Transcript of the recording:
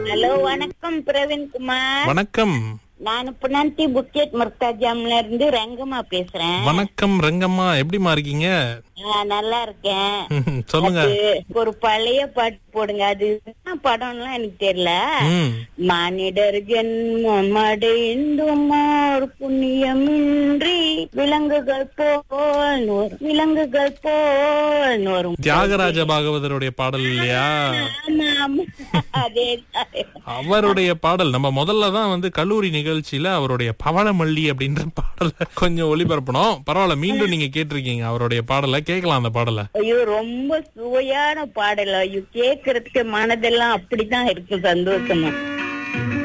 hello வணக்கம் பிரவீன்குமார் வணக்கம் நான் புனந்தி புக்கெட் முர்தாஜாம்ல இருந்து ரங்கம்மா பேசுறேன் வணக்கம் ரங்கம்மா எப்படிமா இருக்கீங்க ஆ, நல்லா இருக்கேன் சொல்லுங்க அது ஒரு பழைய பாட்டு போடுங்க அது என்ன படம்லாம் எனக்கு தெரியல ம் மானிடர் ஜென்மம் அடைந்தும் ஓர் புண்ணியமின்றி விலங்குகள் போல் நூறு விலங்குகள் போல் நூறு தியாகராஜ பாகவதருடைய பாடல் இல்லையா ஆமா ஆமா அதே அவருடைய பாடல் நம்ம முதல்ல தான் வந்து கல்லூரி நிகழ்ச்சியில அவருடைய பவளமல்லி அப்படின்ற பாடலை கொஞ்சம் ஒளிபரப்பணும் பரவாயில்ல மீண்டும் நீங்க கேட்டிருக்கீங்க அவருடைய பாடலை கேட்கலாம் அந்த பாடலை ஐயோ ரொம்ப சுவையான பாடல் ஐயோ கேக்குறதுக்கு மனதெல்லாம் அப்படிதான் இருக்கு சந்தோஷமா